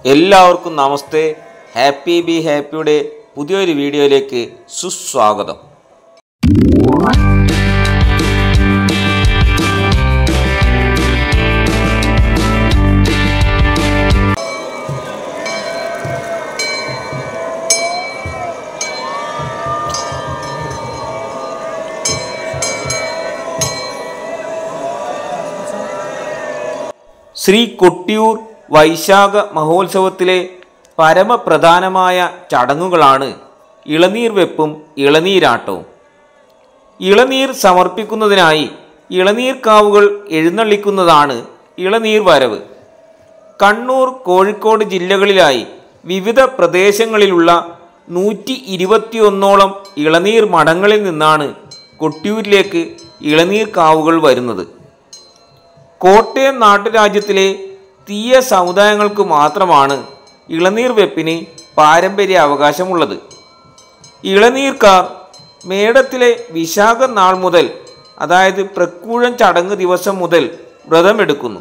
എല്ലാവർക്കും നമസ്തേ happy be ഹാപ്പിയുടെ പുതിയൊരു വീഡിയോയിലേക്ക് സുസ്വാഗതം ശ്രീ കൊട്ടിയൂർ വൈശാഖ മഹോത്സവത്തിലെ പരമപ്രധാനമായ ചടങ്ങുകളാണ് ഇളനീർ വെപ്പും ഇളനീരാട്ടവും ഇളനീർ സമർപ്പിക്കുന്നതിനായി ഇളനീർ കാവുകൾ എഴുന്നള്ളിക്കുന്നതാണ് ഇളനീർ വരവ് കണ്ണൂർ കോഴിക്കോട് ജില്ലകളിലായി വിവിധ പ്രദേശങ്ങളിലുള്ള നൂറ്റി ഇരുപത്തിയൊന്നോളം ഇളനീർ മഠങ്ങളിൽ നിന്നാണ് കൊട്ടിയൂരിലേക്ക് ഇളനീർ കാവുകൾ വരുന്നത് കോട്ടയം നാട്ടുരാജ്യത്തിലെ തീയ സമുദായങ്ങൾക്ക് മാത്രമാണ് ഇളനീർ വെപ്പിന് പാരമ്പര്യ അവകാശമുള്ളത് ഇളനീർക്കാർ മേടത്തിലെ വിശാഖ നാൾ മുതൽ അതായത് പ്രക്കൂഴം ചടങ്ങ് ദിവസം മുതൽ വ്രതമെടുക്കുന്നു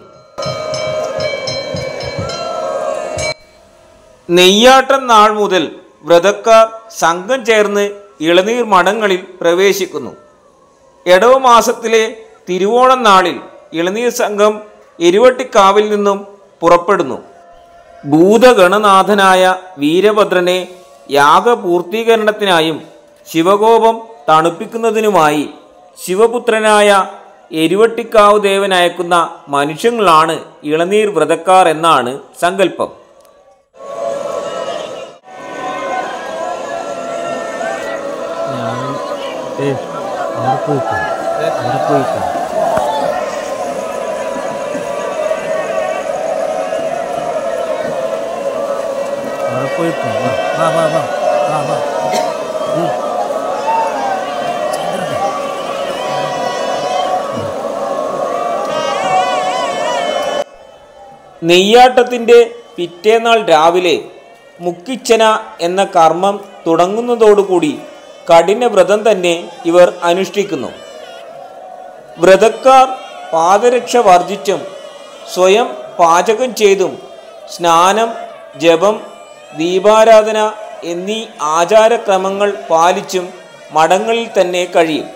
നെയ്യാട്ടം നാൾ മുതൽ വ്രതക്കാർ സംഘം ചേർന്ന് ഇളനീർ മഠങ്ങളിൽ പ്രവേശിക്കുന്നു എടവ മാസത്തിലെ തിരുവോണം നാളിൽ ഇളനീർ സംഘം എരുവട്ടിക്കാവിൽ നിന്നും പുറപ്പെടുന്നു ഭൂതഗണനാഥനായ വീരഭദ്രനെ യാഗപൂർത്തീകരണത്തിനായും ശിവകോപം തണുപ്പിക്കുന്നതിനുമായി ശിവപുത്രനായ എരുവട്ടിക്കാവ് ദേവൻ അയക്കുന്ന മനുഷ്യങ്ങളാണ് ഇളനീർ വ്രതക്കാർ എന്നാണ് സങ്കല്പം ഞാൻ ഏ അവിടെ പോയിക്കോ അവിടെ പോയിക്കോ അവിടെ പോയിക്കോ വാ വാ വാ വാ വാ വാ ഉം. ചന്ദ്രനെ. നെയ്യാട്ടത്തിൻ്റെ പിറ്റേന്നാൾ രാവിലെ മുക്കിച്ചന എന്ന കർമ്മം തുടങ്ങുന്നതോടുകൂടി കഠിന വ്രതം തന്നെ ഇവർ അനുഷ്ഠിക്കുന്നു വ്രതക്കാർ പാദരക്ഷ വർജിച്ചും സ്വയം പാചകം ചെയ്തും സ്നാനം ജപം ദീപാരാധന എന്നീ ആചാരക്രമങ്ങൾ പാലിച്ചും മഠങ്ങളിൽ തന്നെ കഴിയും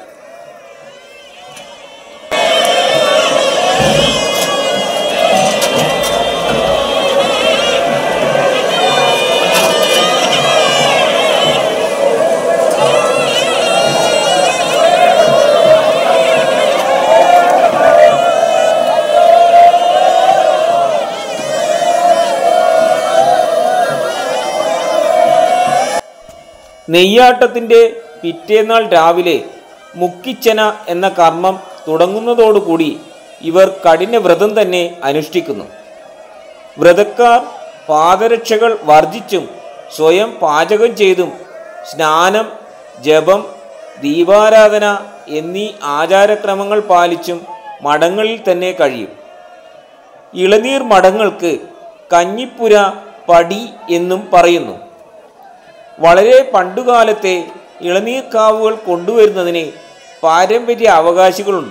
നെയ്യാട്ടത്തിൻ്റെ പിറ്റേന്നാൾ രാവിലെ മുക്കിച്ചന എന്ന കർമ്മം തുടങ്ങുന്നതോടുകൂടി ഇവർ കഠിന വ്രതം തന്നെ അനുഷ്ഠിക്കുന്നു വ്രതക്കാർ പാദരക്ഷകൾ വർജിച്ചും സ്വയം പാചകം ചെയ്തും സ്നാനം ജപം ദീപാരാധന എന്നീ ആചാരക്രമങ്ങൾ പാലിച്ചും മഠങ്ങളിൽ തന്നെ കഴിയും ഇളനീർ മഠങ്ങൾക്ക് കഞ്ഞിപ്പുര പടി എന്നും പറയുന്നു വളരെ പണ്ടുകാലത്തെ ഇളനീർ കാവുകൾ കൊണ്ടുവരുന്നതിന് പാരമ്പര്യ അവകാശികളുണ്ട്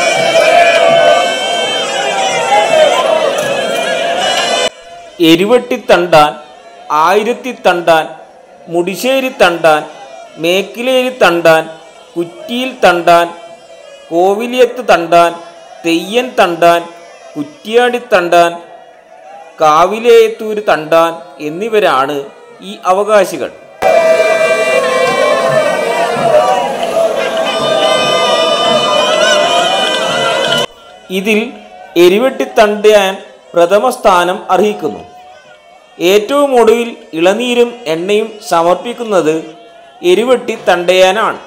എരുവട്ടി തണ്ടാൻ ആയിരത്തി തണ്ടാൻ മുടിശ്ശേരി തണ്ടാൻ മേക്കിലേരി തണ്ടാൻ കുറ്റിയിൽ തണ്ടാൻ കോവിലിയത്ത് തണ്ടാൻ തെയ്യൻ തണ്ടാൻ കുറ്റിയാടി തണ്ടാൻ കാവിലേയത്തൂര് തണ്ടാൻ എന്നിവരാണ് ഈ അവകാശികൾ ഇതിൽ എരിവെട്ടിത്തണ്ടയാൻ പ്രഥമ സ്ഥാനം അർഹിക്കുന്നു ഏറ്റവും ഒടുവിൽ ഇളനീരും എണ്ണയും സമർപ്പിക്കുന്നത് എരിവെട്ടി തണ്ടയാനാണ്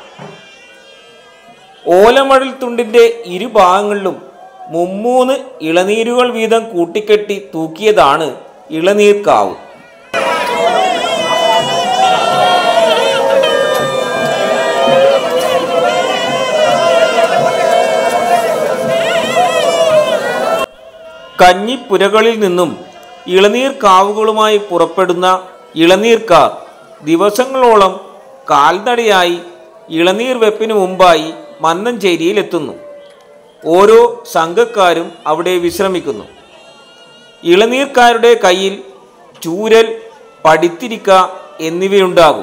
ഓലമടൽ തുണ്ടിൻ്റെ ഇരുഭാഗങ്ങളിലും മുമ്മൂന്ന് ഇളനീരുകൾ വീതം കൂട്ടിക്കെട്ടി തൂക്കിയതാണ് ഇളനീർക്കാവ് കഞ്ഞിപ്പുരകളിൽ നിന്നും ഇളനീർ കാവുകളുമായി പുറപ്പെടുന്ന ഇളനീർക്കാർ ദിവസങ്ങളോളം കാൽനടയായി ഇളനീർ വെപ്പിന് മുമ്പായി മന്നഞ്ചേരിയിലെത്തുന്നു ഓരോ സംഘക്കാരും അവിടെ വിശ്രമിക്കുന്നു ഇളനീർക്കാരുടെ കയ്യിൽ ചൂരൽ പടിത്തിരിക്ക എന്നിവയുണ്ടാകും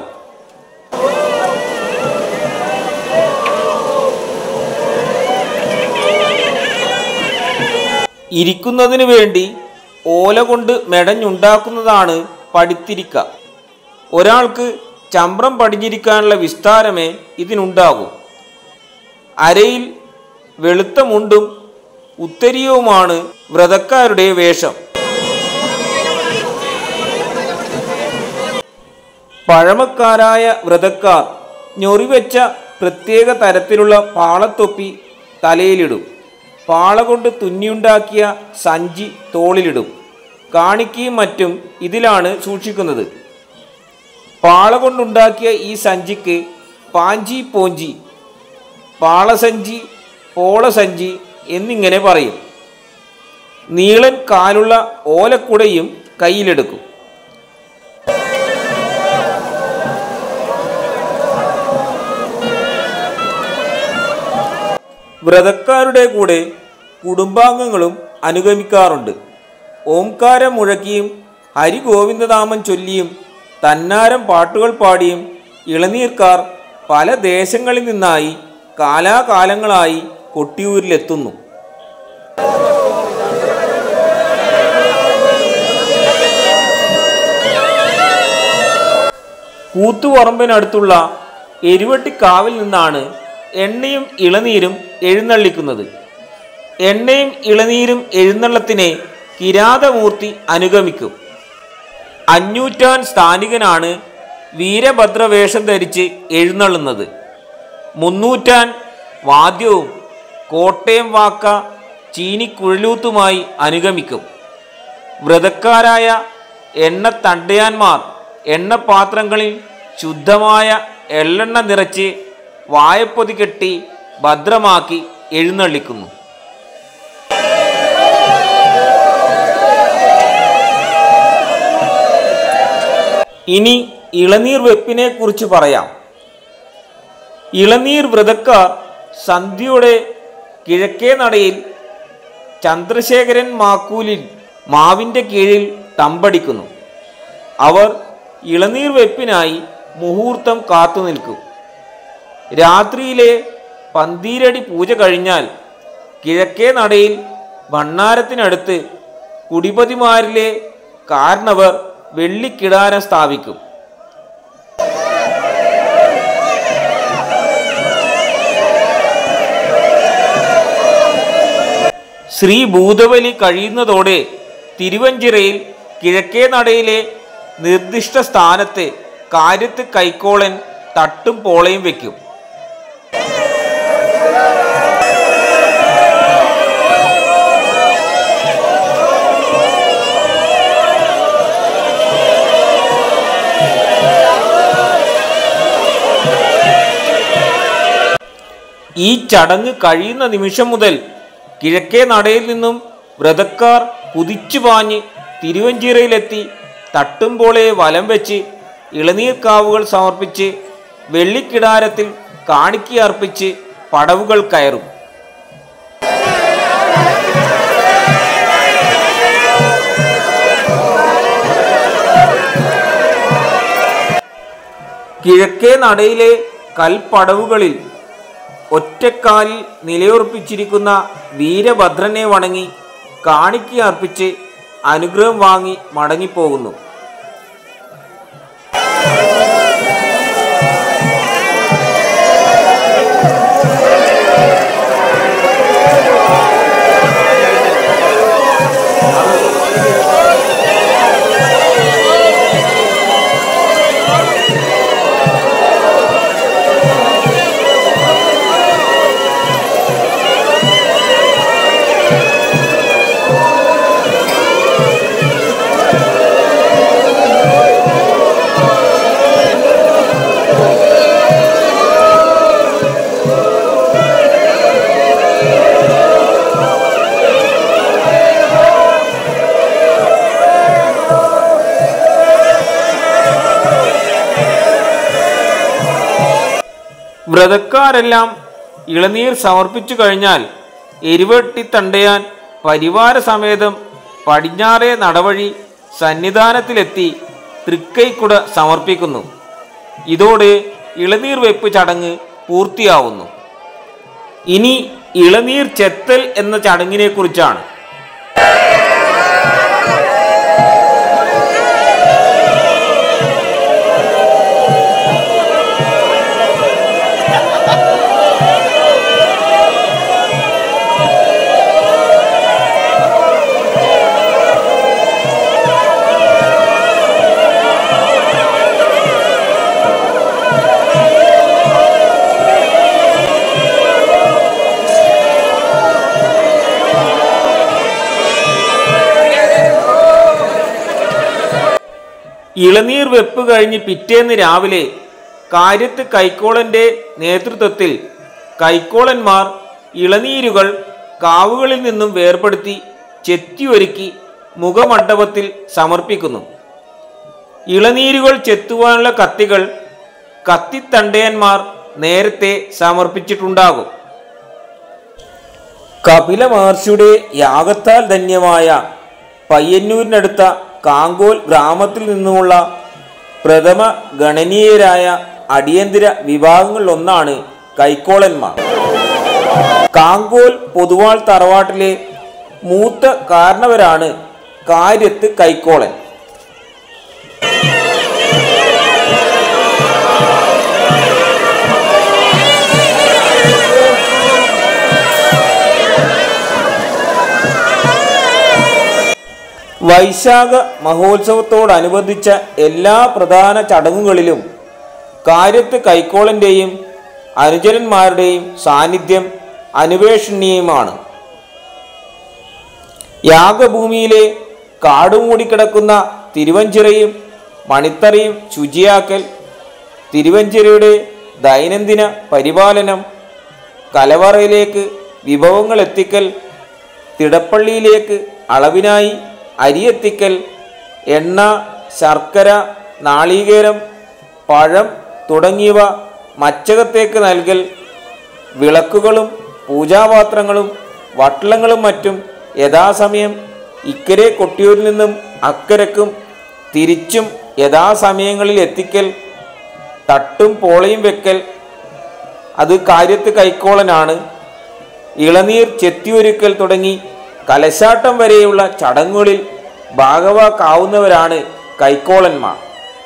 ഇരിക്കുന്നതിന് വേണ്ടി ഓല കൊണ്ട് മെടഞ്ഞുണ്ടാക്കുന്നതാണ് പടിത്തിരിക്ക ഒരാൾക്ക് ചമ്രം പടിഞ്ഞിരിക്കാനുള്ള വിസ്താരമേ ഇതിനുണ്ടാകൂ അരയിൽ വെളുത്ത മുണ്ടും ഉത്തരീയവുമാണ് വ്രതക്കാരുടെ വേഷം പഴമക്കാരായ വ്രതക്കാർ ഞൊറിവെച്ച പ്രത്യേക തരത്തിലുള്ള പാളത്തൊപ്പി തലയിലിടും പാള കൊണ്ട് തുന്നിയുണ്ടാക്കിയ സഞ്ചി തോളിലിടും കാണിക്കയും മറ്റും ഇതിലാണ് സൂക്ഷിക്കുന്നത് പാള കൊണ്ടുണ്ടാക്കിയ ഈ സഞ്ചിക്ക് പാഞ്ചി പോഞ്ചി പാളസഞ്ചി പോളസഞ്ചി എന്നിങ്ങനെ പറയും നീളൻ കാലുള്ള ഓലക്കുടയും കയ്യിലെടുക്കും വ്രതക്കാരുടെ കൂടെ കുടുംബാംഗങ്ങളും അനുഗമിക്കാറുണ്ട് ഓംകാരം മുഴക്കിയും ഹരിഗോവിന്ദനാമം ചൊല്ലിയും തന്നാരം പാട്ടുകൾ പാടിയും ഇളനീർക്കാർ പല ദേശങ്ങളിൽ നിന്നായി കാലാകാലങ്ങളായി കൊട്ടിയൂരിലെത്തുന്നു കൂത്തുപറമ്പിനടുത്തുള്ള എരുവട്ടിക്കാവിൽ നിന്നാണ് എണ്ണയും ഇളനീരും എഴുന്നള്ളിക്കുന്നത് എണ്ണയും ഇളനീരും എഴുന്നള്ളത്തിനെ കിരാതമൂർത്തി അനുഗമിക്കും അഞ്ഞൂറ്റാൻ സ്ഥാനികനാണ് വീരഭദ്രവേഷം ധരിച്ച് എഴുന്നള്ളുന്നത് മുന്നൂറ്റാൻ വാദ്യവും കോട്ടയം വാക്ക ചീനിക്കുഴലൂത്തുമായി അനുഗമിക്കും വ്രതക്കാരായ എണ്ണത്തണ്ടയാന്മാർ എണ്ണപാത്രങ്ങളിൽ ശുദ്ധമായ എള്ളെണ്ണ നിറച്ച് വായപ്പൊതി കെട്ടി ഭദ്രമാക്കി എഴുന്നള്ളിക്കുന്നു ഇനി ഇളനീർ വെപ്പിനെ കുറിച്ച് പറയാം ഇളനീർ വ്രതക്കാർ സന്ധ്യയുടെ കിഴക്കേ നടയിൽ ചന്ദ്രശേഖരൻ മാക്കൂലിൽ മാവിൻ്റെ കീഴിൽ തമ്പടിക്കുന്നു അവർ ഇളനീർ വെപ്പിനായി മുഹൂർത്തം കാത്തു നിൽക്കും രാത്രിയിലെ പന്തീരടി പൂജ കഴിഞ്ഞാൽ കിഴക്കേ നടയിൽ ഭണ്ണാരത്തിനടുത്ത് കുടിപതിമാരിലെ കാരണവർ വെള്ളിക്കിടാരം സ്ഥാപിക്കും ശ്രീ ഭൂതബലി കഴിയുന്നതോടെ തിരുവഞ്ചിറയിൽ കിഴക്കേ നടയിലെ നിർദ്ദിഷ്ട സ്ഥാനത്ത് കാര്യത്ത് കൈക്കോളൻ തട്ടും പോളയും വയ്ക്കും ഈ ചടങ്ങ് കഴിയുന്ന നിമിഷം മുതൽ കിഴക്കേ നടയിൽ നിന്നും വ്രതക്കാർ കുതിച്ചു പാഞ്ഞ് തിരുവഞ്ചിറയിലെത്തി തട്ടുംപോളെ വലം വെച്ച് ഇളനീർക്കാവുകൾ സമർപ്പിച്ച് വെള്ളിക്കിടാരത്തിൽ കാണിക്കയർപ്പിച്ച് പടവുകൾ കയറും കിഴക്കേ നടയിലെ കൽപ്പടവുകളിൽ ഒറ്റക്കാലിൽ നിലയുറപ്പിച്ചിരിക്കുന്ന വീരഭദ്രനെ വണങ്ങി കാണിക്കയർപ്പിച്ച് അനുഗ്രഹം വാങ്ങി മടങ്ങിപ്പോകുന്നു വ്രതക്കാരെല്ലാം ഇളനീർ സമർപ്പിച്ചു കഴിഞ്ഞാൽ എരിവെട്ടി തണ്ടയാൻ പരിവാര സമേതം പടിഞ്ഞാറേ നടവഴി സന്നിധാനത്തിലെത്തി തൃക്കൈക്കുട സമർപ്പിക്കുന്നു ഇതോടെ ഇളനീർ വെപ്പ് ചടങ്ങ് പൂർത്തിയാവുന്നു ഇനി ഇളനീർ ചെത്തൽ എന്ന ചടങ്ങിനെ കുറിച്ചാണ് ഇളനീർ വെപ്പ് കഴിഞ്ഞ് പിറ്റേന്ന് രാവിലെ കാര്യത്ത് കൈക്കോളന്റെ നേതൃത്വത്തിൽ കൈക്കോളന്മാർ ഇളനീരുകൾ കാവുകളിൽ നിന്നും വേർപെടുത്തി ചെത്തിയൊരുക്കി മുഖമണ്ഡപത്തിൽ സമർപ്പിക്കുന്നു ഇളനീരുകൾ ചെത്തുവാനുള്ള കത്തികൾ കത്തിത്തണ്ടയന്മാർ നേരത്തെ സമർപ്പിച്ചിട്ടുണ്ടാകും കപില മഹർഷിയുടെ യാഗത്താൽ ധന്യമായ പയ്യന്നൂരിനടുത്ത കാങ്കോൽ ഗ്രാമത്തിൽ നിന്നുമുള്ള പ്രഥമ ഗണനീയരായ അടിയന്തര വിഭാഗങ്ങളിലൊന്നാണ് കൈക്കോളന്മാർ കാങ്കോൽ പൊതുവാൾ തറവാട്ടിലെ മൂത്ത കാരണവരാണ് കാര്യത്ത് കൈക്കോളൻ വൈശാഖ മഹോത്സവത്തോടനുബന്ധിച്ച എല്ലാ പ്രധാന ചടങ്ങുകളിലും കാര്യത്ത് കൈക്കോളന്റെയും അനുചരന്മാരുടെയും സാന്നിധ്യം അനുപേക്ഷണീയമാണ് യാഗഭൂമിയിലെ കാടുമൂടിക്കിടക്കുന്ന തിരുവഞ്ചിറയും മണിത്തറയും ശുചിയാക്കൽ തിരുവഞ്ചിറയുടെ ദൈനംദിന പരിപാലനം കലവറയിലേക്ക് വിഭവങ്ങൾ എത്തിക്കൽ തിടപ്പള്ളിയിലേക്ക് അളവിനായി അരിയെത്തിക്കൽ എണ്ണ ശർക്കര നാളികേരം പഴം തുടങ്ങിയവ മച്ചകത്തേക്ക് നൽകൽ വിളക്കുകളും പൂജാപാത്രങ്ങളും വട്ടളങ്ങളും മറ്റും യഥാസമയം ഇക്കരെ കൊട്ടിയൂരിൽ നിന്നും അക്കരക്കും തിരിച്ചും യഥാസമയങ്ങളിൽ എത്തിക്കൽ തട്ടും പോളയും വെക്കൽ അത് കാര്യത്ത് കൈക്കോളനാണ് ഇളനീർ ചെത്തിയൊരുക്കൽ തുടങ്ങി കലശാട്ടം വരെയുള്ള ചടങ്ങുകളിൽ ഭാഗവാക്കാവുന്നവരാണ് കൈക്കോളന്മാർ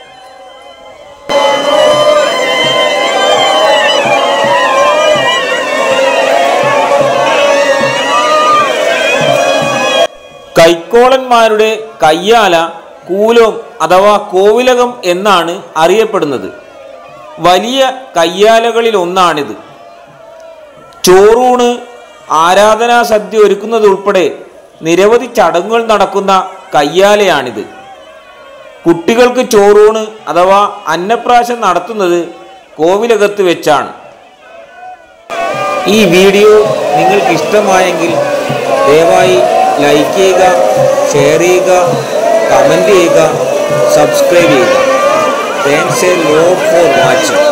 കൈക്കോളന്മാരുടെ കയ്യാല കൂലോം അഥവാ കോവിലകം എന്നാണ് അറിയപ്പെടുന്നത് വലിയ കയ്യാലകളിൽ ഒന്നാണിത് ചോറൂണ് ആരാധനാ സദ്യ ഒരുക്കുന്നതുൾപ്പെടെ നിരവധി ചടങ്ങുകൾ നടക്കുന്ന കയ്യാലയാണിത് കുട്ടികൾക്ക് ചോറൂണ് അഥവാ അന്നപ്രാശം നടത്തുന്നത് കോവിലകത്ത് വെച്ചാണ് ഈ വീഡിയോ നിങ്ങൾക്ക് ഇഷ്ടമായെങ്കിൽ ദയവായി ലൈക്ക് ചെയ്യുക ഷെയർ ചെയ്യുക കമൻറ്റ് ചെയ്യുക സബ്സ്ക്രൈബ് ചെയ്യുക thanks a lot for watching